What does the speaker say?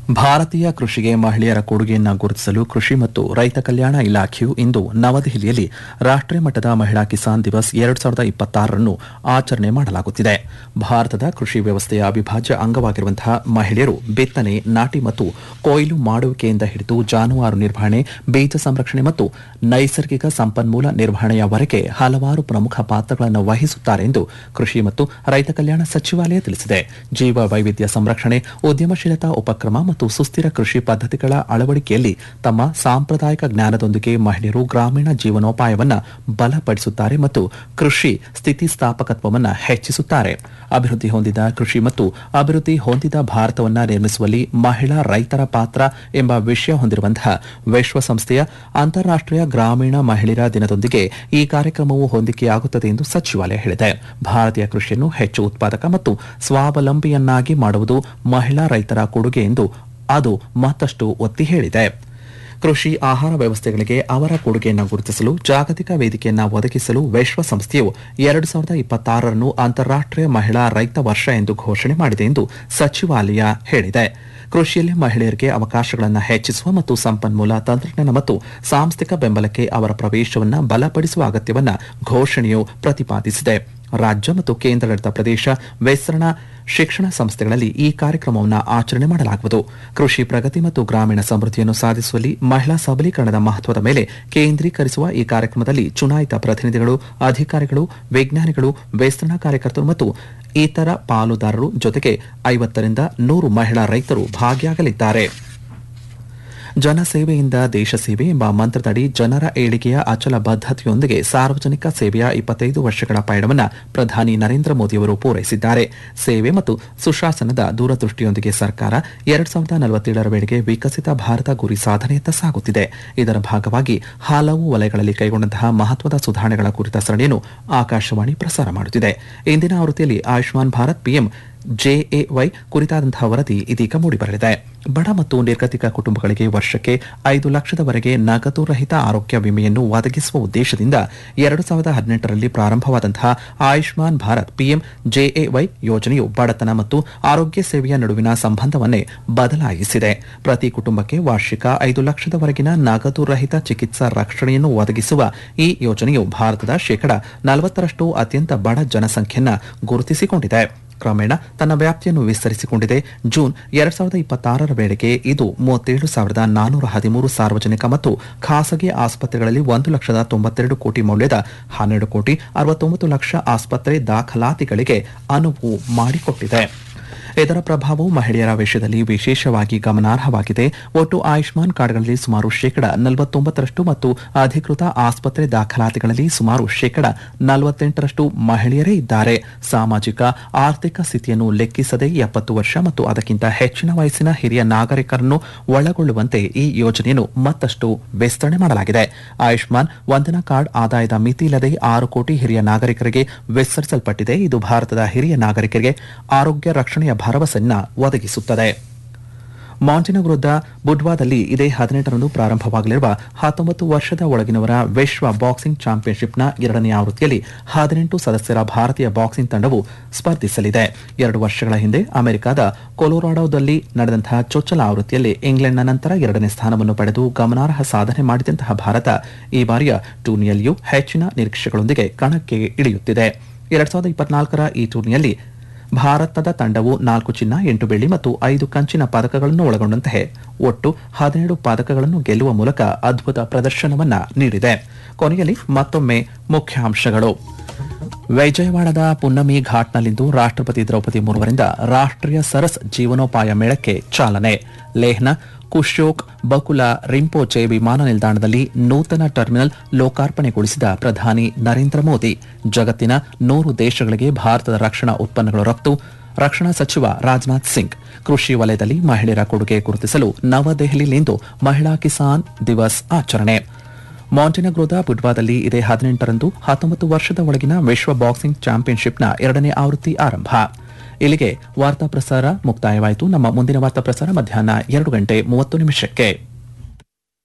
ಭಾರತೀಯ ಕೃಷಿಗೆ ಮಹಿಳೆಯರ ಕೊಡುಗೆಯನ್ನು ಗುರುತಿಸಲು ಕೃಷಿ ಮತ್ತು ರೈತ ಕಲ್ಯಾಣ ಇಲಾಖೆಯು ಇಂದು ನವದೆಹಲಿಯಲ್ಲಿ ರಾಷ್ಟೀಯ ಮಟ್ಟದ ಮಹಿಳಾ ಕಿಸಾನ್ ದಿವಸ್ ಎರಡು ಸಾವಿರದ ಇಪ್ಪತ್ತಾರರನ್ನು ಆಚರಣೆ ಮಾಡಲಾಗುತ್ತಿದೆ ಭಾರತದ ಕೃಷಿ ವ್ಯವಸ್ಥೆಯ ಅವಿಭಾಜ್ಯ ಅಂಗವಾಗಿರುವಂತಹ ಮಹಿಳೆಯರು ಬಿತ್ತನೆ ನಾಟಿ ಮತ್ತು ಕೊಯ್ಲು ಮಾಡುವಿಕೆಯಿಂದ ಹಿಡಿದು ಜಾನುವಾರು ನಿರ್ವಹಣೆ ಬೀಜ ಸಂರಕ್ಷಣೆ ಮತ್ತು ನೈಸರ್ಗಿಕ ಸಂಪನ್ಮೂಲ ನಿರ್ವಹಣೆಯವರೆಗೆ ಹಲವಾರು ಪ್ರಮುಖ ಪಾತ್ರಗಳನ್ನು ವಹಿಸುತ್ತಾರೆ ಎಂದು ಕೃಷಿ ಮತ್ತು ರೈತ ಕಲ್ಯಾಣ ಸಚಿವಾಲಯ ತಿಳಿಸಿದೆ ಜೀವ ವೈವಿಧ್ಯ ಸಂರಕ್ಷಣೆ ಉದ್ಯಮಶೀಲತಾ ಉಪಕ್ರಮ ಮತ್ತು ಸುಸ್ಥಿರ ಕೃಷಿ ಪದ್ಧತಿಗಳ ಅಳವಡಿಕೆಯಲ್ಲಿ ತಮ್ಮ ಸಾಂಪ್ರದಾಯಿಕ ಜ್ಞಾನದೊಂದಿಗೆ ಮಹಿಳೆಯರು ಗ್ರಾಮೀಣ ಜೀವನೋಪಾಯವನ್ನು ಬಲಪಡಿಸುತ್ತಾರೆ ಮತ್ತು ಕೃಷಿ ಸ್ಥಿತಿಸ್ಥಾಪಕತ್ವವನ್ನು ಹೆಚ್ಚಿಸುತ್ತಾರೆ ಅಭಿವೃದ್ಧಿ ಹೊಂದಿದ ಕೃಷಿ ಮತ್ತು ಅಭಿವೃದ್ಧಿ ಹೊಂದಿದ ಭಾರತವನ್ನು ನಿರ್ಮಿಸುವಲ್ಲಿ ಮಹಿಳಾ ರೈತರ ಪಾತ್ರ ಎಂಬ ವಿಷಯ ಹೊಂದಿರುವಂತಹ ವಿಶ್ವಸಂಸ್ಥೆಯ ಅಂತಾರಾಷ್ಟೀಯ ಗ್ರಾಮೀಣ ಮಹಿಳೆಯರ ದಿನದೊಂದಿಗೆ ಈ ಕಾರ್ಯಕ್ರಮವು ಹೊಂದಿಕೆಯಾಗುತ್ತದೆ ಎಂದು ಸಚಿವಾಲಯ ಹೇಳಿದೆ ಭಾರತೀಯ ಕೃಷಿಯನ್ನು ಹೆಚ್ಚು ಉತ್ಪಾದಕ ಮತ್ತು ಸ್ವಾವಲಂಬಿಯನ್ನಾಗಿ ಮಾಡುವುದು ಮಹಿಳಾ ರೈತರ ಕೊಡುಗೆ ಎಂದು ಅದು ಮತ್ತಷ್ಟು ಒತ್ತಿ ಹೇಳಿದೆ ಕೃಷಿ ಆಹಾರ ವ್ಯವಸ್ಥೆಗಳಿಗೆ ಅವರ ಕೊಡುಗೆಯನ್ನು ಗುರುತಿಸಲು ಜಾಗತಿಕ ವೇದಿಕೆಯನ್ನು ಒದಗಿಸಲು ವಿಶ್ವಸಂಸ್ಥೆಯು ಎರಡು ಸಾವಿರದ ಇಪ್ಪತ್ತಾರರನ್ನು ಅಂತಾರಾಷ್ಟೀಯ ಮಹಿಳಾ ರೈತ ವರ್ಷ ಎಂದು ಘೋಷಣೆ ಮಾಡಿದೆ ಎಂದು ಸಚಿವಾಲಯ ಹೇಳಿದೆ ಕೃಷಿಯಲ್ಲಿ ಮಹಿಳೆಯರಿಗೆ ಅವಕಾಶಗಳನ್ನು ಹೆಚ್ಚಿಸುವ ಮತ್ತು ಸಂಪನ್ಮೂಲ ತಂತ್ರಜ್ಞಾನ ಮತ್ತು ಸಾಂಸ್ಥಿಕ ಬೆಂಬಲಕ್ಕೆ ಅವರ ಪ್ರವೇಶವನ್ನು ಬಲಪಡಿಸುವ ಅಗತ್ಯವನ್ನು ಘೋಷಣೆಯು ಪ್ರತಿಪಾದಿಸಿದೆ ರಾಜ್ಯ ಮತ್ತು ಕೇಂದ್ರಾಡಳಿತ ಪ್ರದೇಶ ವಿಸ್ತರಣಾ ಶಿಕ್ಷಣ ಸಂಸ್ಥೆಗಳಲ್ಲಿ ಈ ಕಾರ್ಯಕ್ರಮವನ್ನು ಆಚರಣೆ ಮಾಡಲಾಗುವುದು ಕೃಷಿ ಪ್ರಗತಿ ಮತ್ತು ಗ್ರಾಮೀಣ ಸಮೃದ್ಧಿಯನ್ನು ಸಾಧಿಸುವಲ್ಲಿ ಮಹಿಳಾ ಸಬಲೀಕರಣದ ಮಹತ್ವದ ಮೇಲೆ ಕೇಂದ್ರೀಕರಿಸುವ ಈ ಕಾರ್ಯಕ್ರಮದಲ್ಲಿ ಚುನಾಯಿತ ಪ್ರತಿನಿಧಿಗಳು ಅಧಿಕಾರಿಗಳು ವಿಜ್ಞಾನಿಗಳು ವಿಸ್ತರಣಾ ಕಾರ್ಯಕರ್ತರು ಮತ್ತು ಇತರ ಪಾಲುದಾರರು ಜೊತೆಗೆ ಐವತ್ತರಿಂದ ನೂರು ಮಹಿಳಾ ರೈತರು ಭಾಗಿಯಾಗಲಿದ್ದಾರೆ ಜನಸೇವೆಯಿಂದ ದೇಶ ಸೇವೆ ಎಂಬ ಮಂತ್ರದಡಿ ಜನರ ಏಳಿಗೆಯ ಅಚಲ ಬದ್ಧತೆಯೊಂದಿಗೆ ಸಾರ್ವಜನಿಕ ಸೇವೆಯ ಇಪ್ಪತ್ತೈದು ವರ್ಷಗಳ ಪಯಣವನ್ನು ಪ್ರಧಾನಿ ನರೇಂದ್ರ ಮೋದಿಯವರು ಪೂರೈಸಿದ್ದಾರೆ ಸೇವೆ ಮತ್ತು ಸುಶಾಸನದ ದೂರದೃಷ್ಟಿಯೊಂದಿಗೆ ಸರ್ಕಾರ ಎರಡ್ ಸಾವಿರದ ನಲವತ್ತೇಳರ ವೇಳೆಗೆ ವಿಕಸಿತ ಭಾರತ ಗುರಿ ಸಾಧನೆಯತ್ತ ಸಾಗುತ್ತಿದೆ ಇದರ ಭಾಗವಾಗಿ ಹಲವು ವಲಯಗಳಲ್ಲಿ ಕೈಗೊಂಡಂತಹ ಮಹತ್ವದ ಸುಧಾರಣೆಗಳ ಕುರಿತ ಸರಣಿಯನ್ನು ಆಕಾಶವಾಣಿ ಪ್ರಸಾರ ಮಾಡುತ್ತಿದೆ ಇಂದಿನ ಆವೃತ್ತಿಯಲ್ಲಿ ಆಯುಷ್ಮಾನ್ ಭಾರತ್ ಪಿಎಂ ಜೆಎವೈ ಕುರಿತಾದಂತಹ ವರದಿ ಇದೀಗ ಮೂಡಿಬರಲಿದೆ ಬಡ ಮತ್ತು ನಿರ್ಗತಿಕ ಕುಟುಂಬಗಳಿಗೆ ವರ್ಷಕ್ಕೆ ಐದು ಲಕ್ಷದವರೆಗೆ ನಗದು ರಹಿತ ಆರೋಗ್ಯ ವಿಮೆಯನ್ನು ಒದಗಿಸುವ ಉದ್ದೇಶದಿಂದ ಎರಡು ಸಾವಿರದ ಹದಿನೆಂಟರಲ್ಲಿ ಪ್ರಾರಂಭವಾದಂತಹ ಆಯುಷ್ಮಾನ್ ಭಾರತ್ ಪಿಎಂ ಜೆಎವೈ ಯೋಜನೆಯು ಬಡತನ ಮತ್ತು ಆರೋಗ್ಯ ಸೇವೆಯ ನಡುವಿನ ಸಂಬಂಧವನ್ನೇ ಬದಲಾಯಿಸಿದೆ ಪ್ರತಿ ಕುಟುಂಬಕ್ಕೆ ವಾರ್ಷಿಕ ಐದು ಲಕ್ಷದವರೆಗಿನ ನಗದು ರಹಿತ ಚಿಕಿತ್ಸಾ ರಕ್ಷಣೆಯನ್ನು ಒದಗಿಸುವ ಈ ಯೋಜನೆಯು ಭಾರತದ ಶೇಕಡ ನಲವತ್ತರಷ್ಟು ಅತ್ಯಂತ ಬಡ ಜನಸಂಖ್ಯೆಯನ್ನು ಗುರುತಿಸಿಕೊಂಡಿದೆ ಕ್ರಮೇಣ ತನ್ನ ವ್ಯಾಪ್ತಿಯನ್ನು ವಿಸ್ತರಿಸಿಕೊಂಡಿದೆ ಜೂನ್ ಎರಡ್ ಸಾವಿರದ ಇಪ್ಪತ್ತಾರರ ವೇಳೆಗೆ ಇದು ಮೂವತ್ತೇಳು ಸಾವಿರದ ನಾನೂರ ಹದಿಮೂರು ಸಾರ್ವಜನಿಕ ಮತ್ತು ಖಾಸಗಿ ಆಸ್ಪತ್ರೆಗಳಲ್ಲಿ ಒಂದು ಲಕ್ಷದ ತೊಂಬತ್ತೆರಡು ಕೋಟಿ ಮೌಲ್ಯದ ಹನ್ನೆರಡು ಕೋಟಿ ಅರವತ್ತೊಂಬತ್ತು ಲಕ್ಷ ಆಸ್ಪತ್ರೆ ದಾಖಲಾತಿಗಳಿಗೆ ಅನುವು ಮಾಡಿಕೊಟ್ಟಿದೆ ಇದರ ಪ್ರಭಾವವು ಮಹಿಳೆಯರ ವಿಷಯದಲ್ಲಿ ವಿಶೇಷವಾಗಿ ಗಮನಾರ್ಹವಾಗಿದೆ ಒಟ್ಟು ಆಯುಷ್ಮಾನ್ ಕಾರ್ಡ್ಗಳಲ್ಲಿ ಸುಮಾರು ಶೇಕಡ ನಲವತ್ತೊಂಬತ್ತರಷ್ಟು ಮತ್ತು ಅಧಿಕೃತ ಆಸ್ಪತ್ರೆ ದಾಖಲಾತಿಗಳಲ್ಲಿ ಸುಮಾರು ಶೇಕಡ ನಲವತ್ತೆಂಟರಷ್ಟು ಮಹಿಳೆಯರೇ ಇದ್ದಾರೆ ಸಾಮಾಜಿಕ ಆರ್ಥಿಕ ಸ್ಥಿತಿಯನ್ನು ಲೆಕ್ಕಿಸದೆ ಎಪ್ಪತ್ತು ವರ್ಷ ಮತ್ತು ಅದಕ್ಕಿಂತ ಹೆಚ್ಚಿನ ವಯಸ್ಸಿನ ಹಿರಿಯ ನಾಗರಿಕರನ್ನು ಒಳಗೊಳ್ಳುವಂತೆ ಈ ಯೋಜನೆಯನ್ನು ಮತ್ತಷ್ಟು ವಿಸ್ತರಣೆ ಮಾಡಲಾಗಿದೆ ಆಯುಷ್ಮಾನ್ ವಂದನಾ ಕಾರ್ಡ್ ಆದಾಯದ ಮಿತಿ ಇಲ್ಲದೆ ಆರು ಕೋಟಿ ಹಿರಿಯ ನಾಗರಿಕರಿಗೆ ವಿಸ್ತರಿಸಲ್ಪಟ್ಟಿದೆ ಇದು ಭಾರತದ ಹಿರಿಯ ನಾಗರಿಕರಿಗೆ ಆರೋಗ್ಯ ರಕ್ಷಣೆಯ ಭರವಸೆಯನ್ನ ಒದಗಿಸುತ್ತದೆ ಮಾಂಟಿನ ವಿರುದ್ಧ ಬುಡ್ವಾದಲ್ಲಿ ಇದೇ ಹದಿನೆಂಟರಂದು ಪ್ರಾರಂಭವಾಗಲಿರುವ ಹತ್ತೊಂಬತ್ತು ವರ್ಷದ ಒಳಗಿನವರ ವಿಶ್ವ ಬಾಕ್ಸಿಂಗ್ ಚಾಂಪಿಯನ್ಶಿಪ್ನ ಎರಡನೇ ಆವೃತ್ತಿಯಲ್ಲಿ ಹದಿನೆಂಟು ಸದಸ್ಯರ ಭಾರತೀಯ ಬಾಕ್ಸಿಂಗ್ ತಂಡವು ಸ್ಪರ್ಧಿಸಲಿದೆ ಎರಡು ವರ್ಷಗಳ ಹಿಂದೆ ಅಮೆರಿಕದ ಕೊಲೊರಾಡೋದಲ್ಲಿ ನಡೆದಂತಹ ಚೊಚ್ಚಲ ಆವೃತ್ತಿಯಲ್ಲಿ ಇಂಗ್ಲೆಂಡ್ನ ನಂತರ ಎರಡನೇ ಸ್ಥಾನವನ್ನು ಪಡೆದು ಗಮನಾರ್ಹ ಸಾಧನೆ ಮಾಡಿದಂತಹ ಭಾರತ ಈ ಬಾರಿಯ ಟೂರ್ನಿಯಲ್ಲಿಯೂ ಹೆಚ್ಚಿನ ನಿರೀಕ್ಷೆಗಳೊಂದಿಗೆ ಕಣಕ್ಕೆ ಇಳಿಯುತ್ತಿದೆ ಎರಡ್ ಸಾವಿರದ ಇಪ್ಪತ್ನಾಲ್ಕರ ಈ ಟೂರ್ನಿಯಲ್ಲಿ ಭಾರತದ ತಂಡವು ನಾಲ್ಕು ಚಿನ್ನ ಎಂಟು ಬೆಳ್ಳಿ ಮತ್ತು ಐದು ಕಂಚಿನ ಪದಕಗಳನ್ನು ಒಳಗೊಂಡಂತೆ ಒಟ್ಟು ಹದಿನೇಳು ಪದಕಗಳನ್ನು ಗೆಲ್ಲುವ ಮೂಲಕ ಅದ್ಭುತ ಪ್ರದರ್ಶನವನ್ನ ನೀಡಿದೆ ಕೊನೆಯಲ್ಲಿ ಮತ್ತೊಮ್ಮೆ ಮುಖ್ಯಾಂಶಗಳು ವಿಜಯವಾಡದ ಪುನ್ನಮಿ ಘಾಟ್ನಲ್ಲಿಂದು ರಾಷ್ಟ್ರಪತಿ ದ್ರೌಪದಿ ಮುರ್ಮುರಿಂದ ರಾಷ್ಟ್ರೀಯ ಸರಸ್ ಜೀವನೋಪಾಯ ಮೇಳಕ್ಕೆ ಚಾಲನೆ ಲೇಹ್ನ ಕುಶೋಕ್ ಬಕುಲ ರಿಂಪೋಚೆ ವಿಮಾನ ನಿಲ್ದಾಣದಲ್ಲಿ ನೂತನ ಟರ್ಮಿನಲ್ ಲೋಕಾರ್ಪಣೆಗೊಳಿಸಿದ ಪ್ರಧಾನಿ ನರೇಂದ್ರ ಮೋದಿ ಜಗತ್ತಿನ ನೂರು ದೇಶಗಳಿಗೆ ಭಾರತದ ರಕ್ಷಣಾ ಉತ್ಪನ್ನಗಳು ರಫ್ತು ರಕ್ಷಣಾ ಸಚಿವ ರಾಜನಾಥ್ ಸಿಂಗ್ ಕೃಷಿ ವಲಯದಲ್ಲಿ ಮಹಿಳೆಯರ ಕೊಡುಗೆ ಗುರುತಿಸಲು ನವದೆಹಲಿಯಲ್ಲಿಂದು ಮಹಿಳಾ ಕಿಸಾನ್ ದಿವಸ್ ಆಚರಣೆ ಮಾಂಟಿನಗ್ರೋದ ಬುಡ್ವಾದಲ್ಲಿ ಇದೇ ಹದಿನೆಂಟರಂದು ಹತ್ತೊಂಬತ್ತು ವರ್ಷದ ಒಳಗಿನ ವಿಶ್ವ ಬಾಕ್ಸಿಂಗ್ ಚಾಂಪಿಯನ್ಶಿಪ್ನ ಎರಡನೇ ಆವೃತ್ತಿ ಆರಂಭ ಇಲ್ಲಿಗೆ ವಾರ್ತಾ ಪ್ರಸಾರ ಮುಕ್ತಾಯವಾಯಿತು ನಮ್ಮ ಮುಂದಿನ ವಾರ್ತಾ ಪ್ರಸಾರ ಮಧ್ಯಾಹ್ನ ಎರಡು ಗಂಟೆ ಮೂವತ್ತು ನಿಮಿಷಕ್ಕೆ